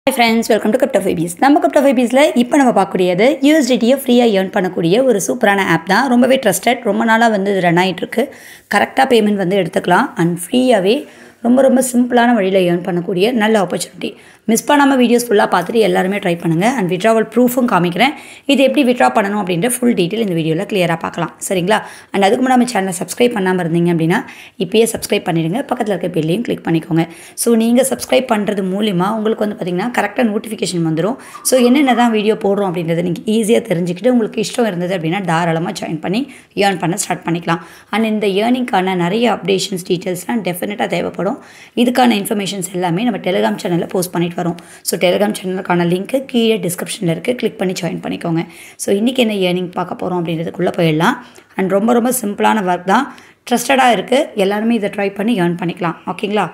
hi friends welcome to கப்டா ஃபைபீஸ் நம்ம கப்டா ஃபைபீஸில் இப்போ நம்ம பார்க்கக்கூடியது யூஎஸ்டிடியை ஃப்ரீயாக ஏர்ன் பண்ணக்கூடிய ஒரு சூப்பரான ஆப் தான் ரொம்பவே ட்ரஸ்டட் ரொம்ப நாளாக வந்து இது ரன் ஆகிட்டுருக்கு கரெக்டாக பேமெண்ட் வந்து எடுத்துக்கலாம் அண்ட் ஃப்ரீயாகவே ரொம்ப ரொம்ப சிம்பிளான வழியில் ஏர்ன் பண்ணக்கூடிய நல்ல ஆப்பர்ச்சுனிட்டி மிஸ் பண்ணாமல் வீடியோஸ் ஃபுல்லாக பார்த்துட்டு எல்லாருமே ட்ரை பண்ணுங்கள் அண்ட் விட்ராவல் ப்ரூஃபும் காமிக்கிறேன் இது எப்படி விட்ரா பண்ணணும் அப்படின்ற ஃபுல் டீட்டெயில் இந்த வீடியோவில் கிளியராக பார்க்கலாம் சரிங்களா அண்ட் அதுக்கு முன்னாடி நம்ம சேனலை சப்ஸ்கிரைப் பண்ணாமல் இருந்தீங்க அப்படின்னா இப்போயே சப்ஸ்கிரைப் பண்ணிடுங்க பக்கத்தில் இருக்க பெல்லையும் கிளிக் பண்ணிக்கோங்க ஸோ நீங்கள் சப்ஸ்கிரைப் பண்ணுறது மூலிமா உங்களுக்கு வந்து பார்த்திங்கன்னா கரெக்டாக நோட்டிஃபிகேஷன் வந்துடும் ஸோ என்னென்ன தான் வீடியோ போடுறோம் அப்படின்றத நீங்கள் ஈஸியாக தெரிஞ்சுக்கிட்டு உங்களுக்கு இஷ்டம் இருந்தது அப்படின்னா தாராளமாக ஜாயின் பண்ணி ஏர்ன் பண்ண ஸ்டார்ட் பண்ணிக்கலாம் அண்ட் இந்த ஏர்னிங்க்கான நிறைய அப்டேஷன்ஸ் டீட்டெயில்ஸ்லாம் டெஃபினட்டாக தேவைப்படும் இதுக்கான இன்ஃபர்மேஷன்ஸ் எல்லாமே நம்ம டெலிகிராம் சேனலில் போஸ்ட் பண்ணிட்டு வரோம் ஸோ டெலிகிராம் சேனலுக்கான லிங்க்கு கீழே டிஸ்கிரிப்ஷனில் இருக்குது கிளிக் பண்ணி ஜாயின் பண்ணிக்கோங்க ஸோ இன்றைக்கி என்ன ஏர்னிங் பார்க்க போகிறோம் அப்படின்றதுக்குள்ளே போயிடலாம் அண்ட் ரொம்ப ரொம்ப சிம்பிளான ஒர்க் தான் ட்ரஸ்டடாக இருக்குது எல்லாருமே இதை ட்ரை பண்ணி ஏர்ன் பண்ணிக்கலாம் ஓகேங்களா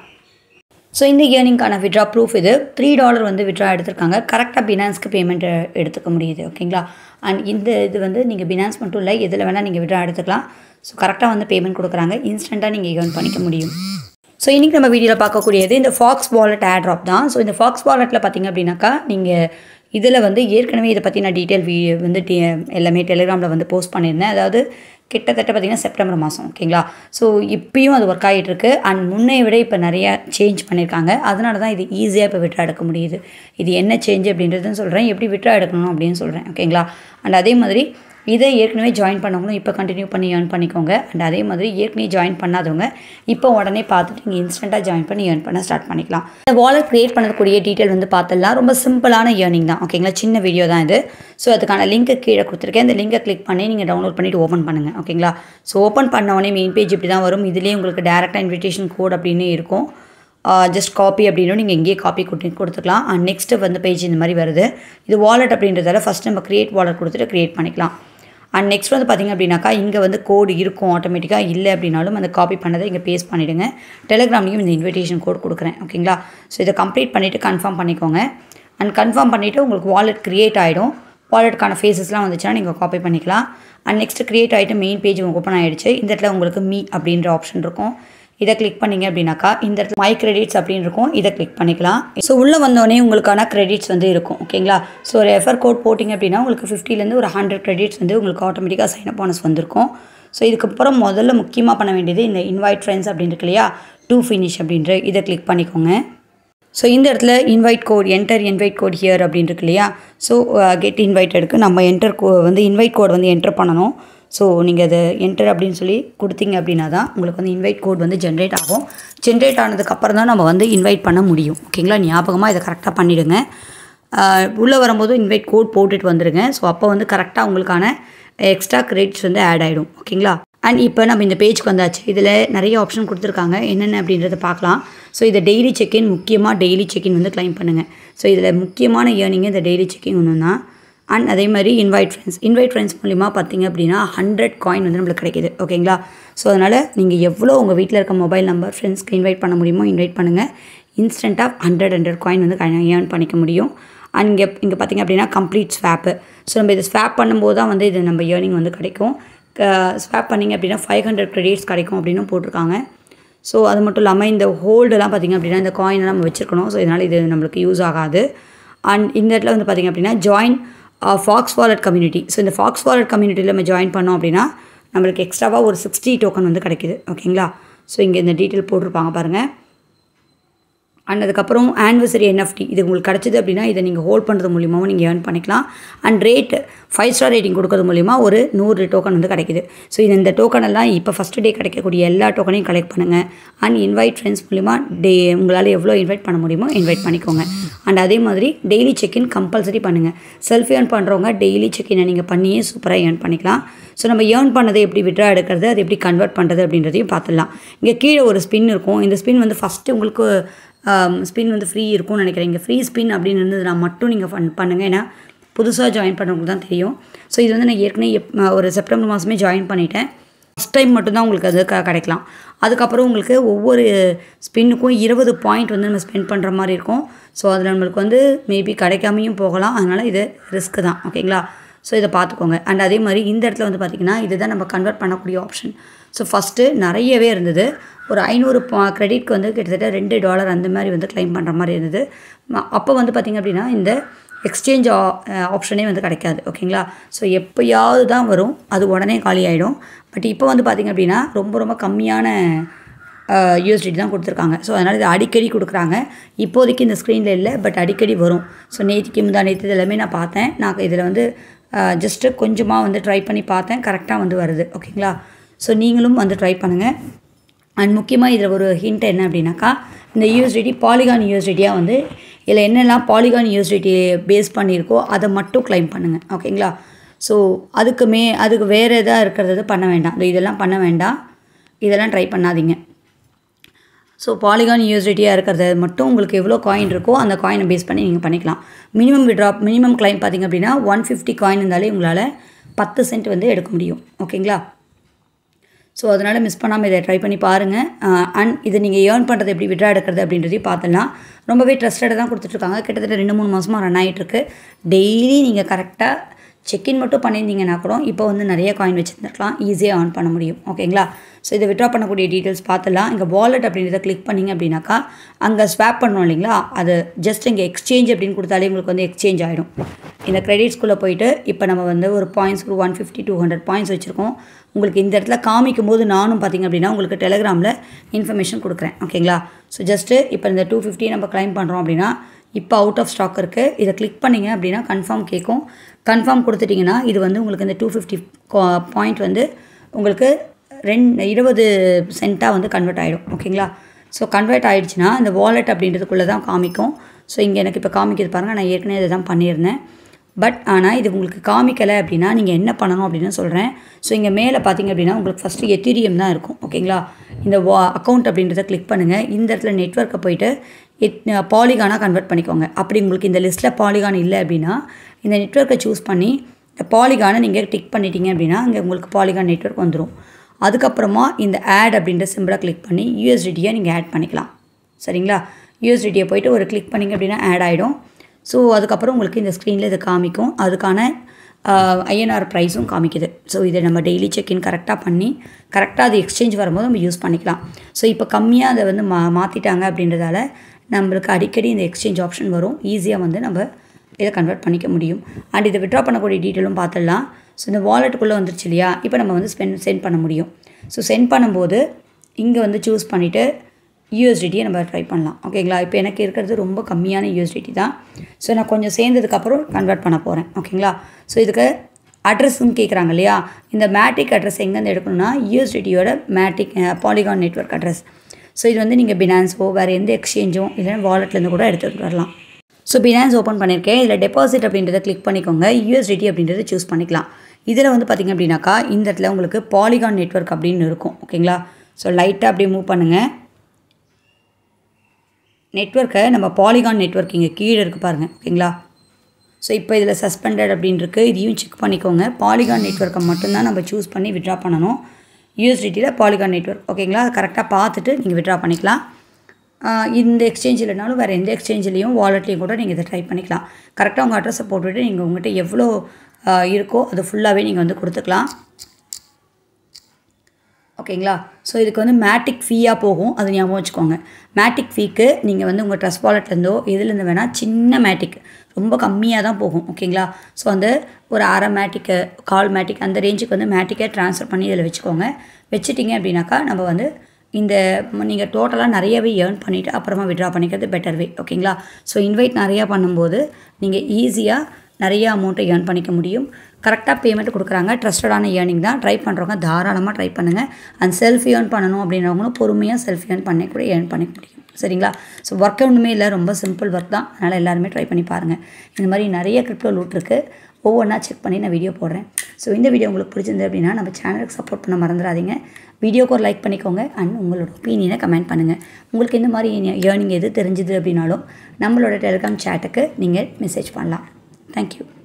ஸோ இந்த இயர்னிங்கான விட்ரா ப்ரூஃப் இது த்ரீ டாலர் வந்து விட்ரா எடுத்திருக்காங்க கரெக்டாக பினான்ஸ்க்கு பேமெண்ட் எடுத்துக்க முடியுது ஓகேங்களா அண்ட் இந்த இது வந்து நீங்கள் பினான்ஸ் மட்டும் இல்லை எதில் வேணால் நீங்கள் விட்ரா எடுத்துக்கலாம் ஸோ கரெக்டாக வந்து பேமெண்ட் கொடுக்குறாங்க இன்ஸ்டண்ட்டாக நீங்கள் ஏர்ன் பண்ணிக்க முடியும் ஸோ இன்றைக்கி நம்ம வீடியோவில் பார்க்கக்கூடியது இந்த ஃபாக்ஸ் வாலெட் ஆட்ராப் தான் ஸோ இந்த ஃபாக்ஸ் வாலெட்டில் பார்த்தீங்க அப்படின்னாக்கா நீங்கள் இதில் வந்து ஏற்கனவே இதை பற்றி நான் டீட்டெயில் வீ வந்து டி எல்லாமே டெலிகிராமில் வந்து போஸ்ட் பண்ணியிருந்தேன் அதாவது கிட்டத்தட்ட பார்த்திங்கன்னா செப்டம்பர் மாதம் ஓகேங்களா ஸோ இப்பயும் அது ஒர்க் ஆகிட்டு இருக்கு அண்ட் முன்னை விட இப்போ நிறையா சேஞ்ச் பண்ணியிருக்காங்க அதனால தான் இது ஈஸியாக இப்போ விட்ரா எடுக்க முடியுது இது என்ன சேஞ்ச் அப்படின்றதுன்னு சொல்கிறேன் எப்படி விட்ரா எடுக்கணும் அப்படின்னு சொல்கிறேன் ஓகேங்களா அண்ட் அதே மாதிரி இதை ஏற்கனவே ஜாயின் பண்ணவங்களும் இப்போ கண்டினியூ பண்ணி ஏர்ன் பண்ணிக்கோங்க அண்ட் அதே மாதிரி ஏற்கனவே ஜாயின் பண்ணாதவங்க இப்போ உடனே பார்த்துட்டு நீங்கள் இன்ஸ்டண்ட்டாக ஜாயின் பண்ணி ஏர்ன் பண்ண ஸ்டார்ட் பண்ணிக்கலாம் இந்த வாலெட் க்ரியேட் பண்ணக்கூடிய டீட்டெயில் வந்து பார்த்துடலாம் ரொம்ப சிம்பிளான ஏர்னிங் தான் ஓகேங்களா சின்ன வீடியோ தான் இது ஸோ அதுக்கான லிங்க்கு கீழே கொடுத்துருக்கேன் இந்த லிங்கை கிளிக் பண்ணி நீங்கள் டவுன்லோட் பண்ணிவிட்டு ஓப்பன் பண்ணுங்கள் ஓகேங்களா ஸோ ஓப்பன் பண்ண உடனே மெயின் பேஜ் இப்படி தான் வரும் இதுலேயே உங்களுக்கு டேரெக்டாக இன்விடேஷன் கோட் அப்படின்னு இருக்கும் ஜஸ்ட் காப்பி அப்படின்னு நீங்கள் இங்கேயே காப்பி கொடுத்து கொடுத்துக்கலாம் அண்ட் நெக்ஸ்ட்டு வந்து பேஜ் இந்த மாதிரி வருது இது வாலெட் அப்படின்றதால ஃபஸ்ட் நம்ம க்ரியேட் வாலெட் கொடுத்துட்டு க்ரியேட் பண்ணிக்கலாம் அண்ட் நெக்ஸ்ட் வந்து பார்த்திங்க அப்படின்னாக்கா இங்கே வந்து கோடு இருக்கும் ஆட்டோமேட்டிக்காக இல்லை அப்படின்னாலும் அந்த காப்பி பண்ணதை இங்கே பேஸ்ட் பண்ணிவிடுங்க டெலிகிராம்லேயும் இந்த இன்விடேஷன் கோட் கொடுக்குறேன் ஓகேங்களா ஸோ இதை கம்ப்ளீட் பண்ணிவிட்டு கன்ஃபார்ம் பண்ணிக்கோங்க அண்ட் கன்ஃபார்ம் பண்ணிவிட்டு உங்களுக்கு வாலெட் க்ரியேட் ஆகிடும் வாலெட்டுக்கான ஃபேஸஸ்லாம் வந்துச்சுன்னா நீங்கள் காப்பி பண்ணிக்கலாம் அண்ட் நெக்ஸ்ட்டு க்ரியேட் ஆகிட்டு மெயின் பேஜ் ஓப்பன் ஆகிடுச்சு இந்த இடத்துல உங்களுக்கு மீ அப்படின்ற ஆப்ஷன் இருக்கும் இதை கிளிக் பண்ணிங்க அப்படின்னாக்கா இந்த இடத்துல மை கிரெடிட்ஸ் அப்படின்னு இருக்கும் இதை கிளிக் பண்ணிக்கலாம் ஸோ உள்ளே வந்தோடனே உங்களுக்கான கிரெடிட்ஸ் வந்து இருக்கும் ஓகேங்களா ஸோ ரெஃபர் கோட் போட்டிங்க அப்படின்னா உங்களுக்கு ஃபிஃப்டிலேருந்து ஒரு ஹண்ட்ரட் கிரெடிட்ஸ் வந்து உங்களுக்கு ஆட்டோமேட்டிக்காக சைன் அப் போனஸ் வந்திருக்கும் ஸோ இதுக்கப்புறம் முதல்ல முக்கியமாக பண்ண வேண்டியது இந்த இன்வைட் ஃப்ரெண்ட்ஸ் அப்படின்னு இருக்கு இல்லையா டூ ஃபினிஷ் அப்படின்ற இதை கிளிக் பண்ணிக்கோங்க ஸோ இந்த இடத்துல invite code enter invite code here அப்படின்னு இருக்கு இல்லையா ஸோ கெட் இன்வைட்டடுக்கு நம்ம என்டர் கோ வந்து இன்வைட் கோட் வந்து என்டர் பண்ணணும் ஸோ நீங்கள் அதை என்டர் அப்படின்னு சொல்லி கொடுத்தீங்க அப்படின்னா தான் உங்களுக்கு வந்து இன்வைட் கோட் வந்து ஜென்ரேட் ஆகும் ஜென்ரேட் ஆனதுக்கப்புறம் தான் நம்ம வந்து இன்வைட் பண்ண முடியும் ஓகேங்களா ஞாபகமாக இதை கரெக்டாக பண்ணிவிடுங்க உள்ளே வரும்போது இன்வைட் கோட் போட்டுட்டு வந்துடுங்க ஸோ அப்போ வந்து கரெக்டாக உங்களுக்கான எக்ஸ்ட்ரா கிரெடிட்ஸ் வந்து ஆட் ஆகிடும் ஓகேங்களா அண்ட் இப்போ நம்ம இந்த பேஜ்க்கு வந்தாச்சு இதில் நிறைய ஆப்ஷன் கொடுத்துருக்காங்க என்னென்ன அப்படின்றத பார்க்கலாம் ஸோ இதை டெய்லி செக்இன் முக்கியமாக டெய்லி செக்இன் வந்து கிளைம் பண்ணுங்கள் ஸோ இதில் முக்கியமான ஏர்னிங் இந்த டெய்லி செக்கிங் ஒன்று தான் அண்ட் அதே மாதிரி இன்வைட் ஃப்ரெண்ட்ஸ் இன்வைட் ஃப்ரெண்ட்ஸ் மூலிமா பார்த்தீங்க அப்படின்னா ஹண்ட்ரட் காயின் வந்து நம்மளுக்கு கிடைக்கிது ஓகேங்களா ஸோ அதனால் நீங்கள் எவ்வளோ உங்கள் வீட்டில் இருக்க மொபைல் நம்பர் ஃப்ரெண்ட்ஸ்க்கு இன்வைட் பண்ண முடியுமோ இன்வைட் பண்ணுங்கள் இன்ஸ்டண்ட்டாக ஹண்ட்ரட் ஹண்ட்ரட் காயின் வந்து ஏர்ன் பண்ணிக்க முடியும் அண்ட் இங்கே இங்கே பார்த்திங்க அப்படின்னா கம்ப்ளீட் ஸ்வாப்பு ஸோ நம்ம இதை ஸ்வாப் பண்ணும்போது தான் வந்து இது நம்ம ஏர்னிங் வந்து கிடைக்கும் ஸ்வாப் பண்ணிங்க அப்படின்னா ஃபைவ் ஹண்ட்ரட் க்ரெடிட்ஸ் கிடைக்கும் அப்படின்னு போட்டிருக்காங்க ஸோ அது மட்டும் இல்லாமல் இந்த ஹோல்டெல்லாம் பார்த்திங்க அப்படின்னா இந்த காயினெல்லாம் நம்ம வச்சுருக்கணும் ஸோ இதனால் இது நம்மளுக்கு யூஸ் ஆகாது அண்ட் இந்த இடத்துல வந்து பார்த்திங்க அப்படின்னா join fox wallet community so இந்த ஃபாக்ஸ் வாலெட் கம்யூனிட்டியில் நம்ம ஜாயின் பண்ணோம் அப்படின்னா நம்மளுக்கு எக்ஸ்ட்ராவாக ஒரு சிக்ஸ்டி டோக்கன் வந்து கிடைக்கிது ஓகேங்களா ஸோ இங்கே இந்த டீட்டெயில் போட்டிருப்பாங்க பாருங்கள் அண்ட் அதுக்கப்புறம் ஆனிவர்சரி என்எஃப்டி இது உங்களுக்கு கிடச்சிது அப்படின்னா இதை நீங்கள் ஹோல்ட் பண்ணுறது மூலியமாகவும் நீங்கள் ஏர்ன் பண்ணிக்கலாம் and rate five star rating கொடுக்கறது மூலிமா ஒரு நூறு டோக்கன் வந்து கிடைக்குது ஸோ இது இந்த டோக்கன் எல்லாம் இப்போ ஃபஸ்ட்டு டே கிடைக்கக்கூடிய எல்லா டோக்கனையும் கலெக்ட் பண்ணுங்கள் அண்ட் இன்வைட் ஃப்ரெண்ட்ஸ் மூலிமா டே உங்களால் எவ்வளோ இன்வைட் பண்ண முடியுமோ இன்வைட் பண்ணிக்கோங்க அண்ட் அதே மாதிரி டெய்லி செக்இன் கம்பல்சரி பண்ணுங்கள் செல்ஃப் ஏர்ன் பண்ணுறவங்க டெய்லி செக்இனை நீங்கள் பண்ணியே சூப்பராக ஏர்ன் பண்ணிக்கலாம் ஸோ நம்ம ஏர்ன் பண்ணதை எப்படி விட்ரா எடுக்கிறது அது எப்படி கன்வெர்ட் பண்ணுறது அப்படின்றதையும் பார்த்துடலாம் இங்கே கீழே ஒரு ஸ்பின் இருக்கும் இந்த ஸ்பின் வந்து ஃபஸ்ட்டு உங்களுக்கு ஸ்பின் வந்து ஃப்ரீ இருக்கும்னு நினைக்கிறேன் இங்கே ஃப்ரீ ஸ்பின் அப்படின்னு இருந்ததுனா மட்டும் நீங்கள் ஃபன் பண்ணுங்கள் ஏன்னா புதுசாக ஜாயின் பண்ணுறவங்களுக்கு தான் தெரியும் ஸோ இது வந்து நான் ஏற்கனவே எப் ஒரு செப்டம்பர் மாதமே ஜாயின் பண்ணிட்டேன் ஃபஸ்ட் டைம் மட்டும்தான் உங்களுக்கு அது க கிடைக்கலாம் அதுக்கப்புறம் உங்களுக்கு ஒவ்வொரு ஸ்பின்னுக்கும் இருபது பாயிண்ட் வந்து நம்ம ஸ்பெண்ட் பண்ணுற மாதிரி இருக்கும் ஸோ அதில் நம்மளுக்கு வந்து மேபி கிடைக்காமையும் போகலாம் அதனால் இது ரிஸ்க்கு தான் ஓகேங்களா ஸோ இதை பார்த்துக்கோங்க அண்ட் அதே மாதிரி இந்த இடத்துல வந்து பார்த்திங்கன்னா இதுதான் நம்ம கன்வெர்ட் பண்ணக்கூடிய ஆப்ஷன் ஸோ ஃபஸ்ட்டு நிறையவே இருந்தது ஒரு ஐநூறு க்ரெடிட்க்கு வந்து கிட்டத்தட்ட ரெண்டு டாலர் அந்த மாதிரி வந்து க்ளைம் பண்ணுற மாதிரி இருந்தது ம- அப்போ வந்து பார்த்திங்க அப்படின்னா இந்த எக்ஸ்சேஞ்ச் ஆப்ஷனே வந்து கிடைக்காது ஓகேங்களா ஸோ எப்போயாவது தான் வரும் அது உடனே காலி ஆகிடும் பட் இப்போ வந்து பார்த்திங்க அப்படின்னா ரொம்ப ரொம்ப கம்மியான யூஎஸ்டி தான் கொடுத்துருக்காங்க ஸோ அதனால் இது அடிக்கடி கொடுக்குறாங்க இப்போதைக்கு இந்த ஸ்க்ரீனில் இல்லை பட் அடிக்கடி வரும் ஸோ நேற்றுக்கு முந்தா நேற்று எல்லாமே நான் பார்த்தேன் நான் இதில் வந்து ஜஸ்ட்டு கொஞ்சமாக வந்து ட்ரை பண்ணி பார்த்தேன் கரெக்டாக வந்து வருது ஓகேங்களா ஸோ நீங்களும் வந்து ட்ரை பண்ணுங்கள் அண்ட் முக்கியமாக இதில் ஒரு ஹிண்ட் என்ன அப்படின்னாக்கா இந்த யூஎஸ்டிடி பாலிகான் யூஎஸ்டிடியாக வந்து இதில் என்னெல்லாம் பாலிகான் யூஎஸ்டிடி பேஸ் பண்ணியிருக்கோ அதை மட்டும் க்ளைம் பண்ணுங்கள் ஓகேங்களா ஸோ அதுக்கு மே அதுக்கு வேறு எதாக இருக்கிறது பண்ண வேண்டாம் இந்த இதெல்லாம் பண்ண வேண்டாம் இதெல்லாம் ட்ரை பண்ணாதீங்க ஸோ பாலிகான் யூஎஸ்டியாக இருக்கிறது மட்டும் உங்களுக்கு எவ்வளோ காயின் இருக்கோ அந்த காயினை பேஸ் பண்ணி நீங்கள் பண்ணிக்கலாம் மினிமம் விட்ரா மினிமம் கிளைம் பார்த்தீங்க அப்படின்னா ஒன் ஃபிஃப்டி காயின் இருந்தாலே உங்களால் பத்து சென்ட் வந்து எடுக்க முடியும் ஓகேங்களா ஸோ அதனால் மிஸ் பண்ணாமல் இதை ட்ரை பண்ணி பாருங்கள் அண்ட் இது நீங்கள் ஏர்ன் பண்ணுறது எப்படி விட்ரா எடுக்கிறது அப்படின்றதையும் பார்த்துலாம் ரொம்பவே ட்ரஸ்டடாக தான் கொடுத்துட்ருக்காங்க கிட்டத்தட்ட ரெண்டு மூணு மாதமாக ரன் ஆகிட்டுருக்கு டெய்லி நீங்கள் கரெக்டாக செக்இன் மட்டும் பண்ணியிருந்தீங்கன்னா கூட இப்போ வந்து நிறைய காயின் வச்சுருந்துருக்கலாம் ஈஸியாக ஏர்ன் பண்ண முடியும் ஓகேங்களா ஸோ இதை விட்ரா பண்ணக்கூடிய டீட்டெயில்ஸ் பார்த்துலாம் இங்கே வாலெட் அப்படின்றத கிளிக் பண்ணிங்க அப்படின்னாக்கா அங்கே ஸ்வாப் பண்ணோம் இல்லைங்களா அது ஜஸ்ட் இங்கே எக்ஸ்சேஞ்ச் அப்படின்னு கொடுத்தாலே உங்களுக்கு வந்து எக்ஸ்சேஞ்ச் ஆகிடும் இந்த கிரெடிட்ஸ்குள்ளே போயிட்டு இப்போ நம்ம வந்து ஒரு பாயிண்ட்ஸ் ஒரு one fifty two hundred points வச்சுருக்கோம் உங்களுக்கு இந்த இடத்துல காமிக்கும் போது நானும் பார்த்திங்க அப்படின்னா உங்களுக்கு டெலிகிராமில் இன்ஃபர்மேஷன் கொடுக்குறேன் ஓகேங்களா ஸோ ஜஸ்ட்டு இப்போ இந்த டூ ஃபிஃப்டி நம்ம கிளைம் பண்ணுறோம் அப்படின்னா இப்போ அவுட் ஆஃப் ஸ்டாக் இருக்குது இதை கிளிக் பண்ணிங்க அப்படின்னா கன்ஃபார்ம் கேட்கும் கன்ஃபார்ம் கொடுத்துட்டிங்கன்னா இது வந்து உங்களுக்கு இந்த டூ ஃபிஃப்டி பாயிண்ட் வந்து உங்களுக்கு ரெண்டு இருபது சென்ட்டாக வந்து கன்வெர்ட் ஆகிடும் ஓகேங்களா ஸோ கன்வெர்ட் ஆகிடுச்சுன்னா இந்த வாலெட் அப்படின்றதுக்குள்ளே தான் காமிக்கும் ஸோ இங்கே எனக்கு இப்போ காமிக்கிறது பாருங்கள் நான் ஏற்கனவே இதை தான் பண்ணியிருந்தேன் பட் ஆனால் இது உங்களுக்கு காமிக்கலை அப்படின்னா நீங்கள் என்ன பண்ணணும் அப்படின்னு சொல்கிறேன் ஸோ இங்கே மேலே பார்த்தீங்க அப்படின்னா உங்களுக்கு ஃபஸ்ட்டு எத்திரியம் தான் இருக்கும் ஓகேங்களா இந்த வா அக்கௌண்ட் அப்படின்றத கிளிக் பண்ணுங்கள் இந்த இடத்துல நெட்ஒர்க்கை போயிட்டு எத் பாலிகானாக கன்வெர்ட் பண்ணிக்கோங்க அப்படி உங்களுக்கு இந்த லிஸ்ட்டில் பாலிகான் இல்லை அப்படின்னா இந்த நெட்ஒர்க்கை சூஸ் பண்ணி இந்த பாலிகானை நீங்கள் டிக் பண்ணிட்டீங்க அப்படின்னா இங்கே உங்களுக்கு பாலிகான் நெட்ஒர்க் வந்துடும் அதுக்கப்புறமா இந்த ஆட் அப்படின்ற சிம்பிளை கிளிக் பண்ணி யூஎஸ்டிடியை நீங்கள் ஆட் பண்ணிக்கலாம் சரிங்களா யூஎஸ்டிடியை போயிட்டு ஒரு கிளிக் பண்ணிங்க அப்படின்னா ஆட் ஆகிடும் ஸோ அதுக்கப்புறம் உங்களுக்கு இந்த ஸ்க்ரீனில் இது காமிக்கும் அதுக்கான ஐஎன்ஆர் ப்ரைஸும் காமிக்குது ஸோ இதை நம்ம டெய்லி செக்இன் கரெக்டாக பண்ணி கரெக்டாக அது எக்ஸ்சேஞ்ச் வரும்போது நம்ம யூஸ் பண்ணிக்கலாம் ஸோ இப்போ கம்மியாக அதை வந்து மா மாற்றிட்டாங்க அப்படின்றதால நம்மளுக்கு அடிக்கடி இந்த எக்ஸ்சேஞ்ச் ஆப்ஷன் வரும் ஈஸியாக வந்து நம்ம இதை கன்வெர்ட் பண்ணிக்க முடியும் அண்ட் இதை விட்ரா பண்ணக்கூடிய டீட்டெயிலும் பார்த்துடலாம் ஸோ இந்த வாலெட்டுக்குள்ளே வந்துருச்சு இல்லையா இப்போ நம்ம வந்து ஸ்பெண்ட் சென்ட் பண்ண முடியும் ஸோ சென்ட் பண்ணும்போது இங்கே வந்து சூஸ் பண்ணிவிட்டு யூஎஸ்டிடியை நம்ம ட்ரை பண்ணலாம் ஓகேங்களா இப்போ எனக்கு இருக்கிறது ரொம்ப கம்மியான யூஎஸ்டிடி தான் ஸோ நான் கொஞ்சம் சேர்ந்ததுக்கப்புறம் கன்வெர்ட் பண்ண போகிறேன் ஓகேங்களா ஸோ இதுக்கு அட்ரஸ்ன்னு கேட்குறாங்க இல்லையா இந்த மேட்டிக் அட்ரஸ் எங்கேருந்து எடுக்கணும்னா யூஎஸ்டிடியோட Matic Polygon network address so இது வந்து நீங்கள் பினான்ஸோ வேறு எந்த எக்ஸ்சேஞ்சும் இல்லைன்னா வாலெட்லேருந்து கூட எடுத்துகிட்டு வரலாம் ஸோ பினான்ஸ் ஓப்பன் பண்ணியிருக்கேன் இதில் டெபாசிட் அப்படின்றத கிளிக் பண்ணிக்கோங்க யூஎஸ்டிடி அப்படின்றத சூஸ் பண்ணிக்கலாம் இதில் வந்து பார்த்திங்க அப்படின்னாக்கா இந்த இடத்துல உங்களுக்கு பாலிகான் நெட்ஒர்க் அப்படின்னு இருக்கும் ஓகேங்களா ஸோ லைட்டாக அப்படியே மூவ் பண்ணுங்கள் நெட்ஒர்க்கை நம்ம பாலிகான் நெட்ஒர்க் இங்கே கீழே இருக்குது பாருங்கள் ஓகேங்களா ஸோ இப்போ இதில் சஸ்பெண்டட் அப்படின்னு இருக்குது இதையும் செக் பண்ணிக்கோங்க பாலிகான் நெட்ஒர்க்கை மட்டும்தான் நம்ம சூஸ் பண்ணி விட்ரா பண்ணணும் யூஎஸ்டிடியில் பாலிகான் நெட்ஒர்க் ஓகேங்களா கரெக்டாக பார்த்துட்டு நீங்கள் விட்ரா பண்ணிக்கலாம் ஆஹ் இந்த எக்ஸ்சேஞ்ச் இல்லைனாலும் வேறு எந்த எக்ஸ்சேஞ்சிலையும் வாலெட்லேயும் கூட நீங்கள் இதை ட்ரை பண்ணிக்கலாம் கரெக்டாக உங்கள் அட்ரஸை போட்டுவிட்டு நீங்கள் உங்கள்கிட்ட எவ்வளோ ஆஹ் இருக்கோ அது ஃபுல்லாகவே நீங்கள் வந்து கொடுத்துக்கலாம் ஓகேங்களா ஸோ இதுக்கு வந்து மேட்டிக் ஃபீயாக போகும் அது ஞாபகம் வச்சுக்கோங்க மேட்டிக் ஃபீக்கு நீங்கள் வந்து உங்கள் ட்ரெஸ் வாலெட்லேருந்தோ எதுலேருந்து வேணால் சின்ன மேட்டிக் ரொம்ப கம்மியாக தான் போகும் ஓகேங்களா ஸோ அந்த ஒரு அரை மேட்டிக்கு கால் மேட்டிக் அந்த ரேஞ்சுக்கு வந்து மேட்டிக்கை ட்ரான்ஸ்ஃபர் பண்ணி இதில் வச்சுக்கோங்க வச்சுட்டிங்க அப்படின்னாக்கா நம்ம வந்து இந்த நீங்கள் டோட்டலாக நிறையவே ஏர்ன் பண்ணிவிட்டு அப்புறமா விட்ரா பண்ணிக்கிறது பெட்டர் வே ஓகேங்களா ஸோ இன்வைட் நிறையா பண்ணும்போது நீங்கள் ஈஸியாக நிறைய அமௌண்ட்டை ஏர்ன் பண்ணிக்க முடியும் கரெக்டாக பேமெண்ட் கொடுக்குறாங்க ட்ரஸ்டடான ஏர்னிங் தான் ட்ரை பண்ணுறவங்க தாராளமாக ட்ரை பண்ணுங்கள் அண்ட் செல்ஃப் ஏர்ன் பண்ணணும் அப்படின்றவங்களும் பொறுமையாக செல்ஃப் ஏர்ன் பண்ணி கூட ஏர்ன் பண்ணிக்க முடியும் சரிங்களா ஸோ ஒர்க் ஒன்றுமே இல்லை ரொம்ப சிம்பிள் ஒர்க் தான் அதனால் எல்லாருமே ட்ரை பண்ணி பாருங்கள் இந்த மாதிரி நிறைய கிரிப்டோ லூட் இருக்குது ஒவ்வொன்றா செக் பண்ணி நான் வீடியோ போடுறேன் ஸோ இந்த வீடியோ உங்களுக்கு பிடிச்சிருந்து அப்படின்னா நம்ம சேனலுக்கு சப்போர்ட் பண்ண மறந்துடாதீங்க வீடியோக்கு ஒரு லைக் பண்ணிக்கோங்க அண்ட் உங்களோட ஒப்பீனியனை கமெண்ட் பண்ணுங்கள் உங்களுக்கு இந்த மாதிரி ஏர்னிங் எது தெரிஞ்சுது அப்படின்னாலும் நம்மளோட டெலிகிராம் சேட்டுக்கு நீங்கள் மெசேஜ் பண்ணலாம் தேங்க்யூ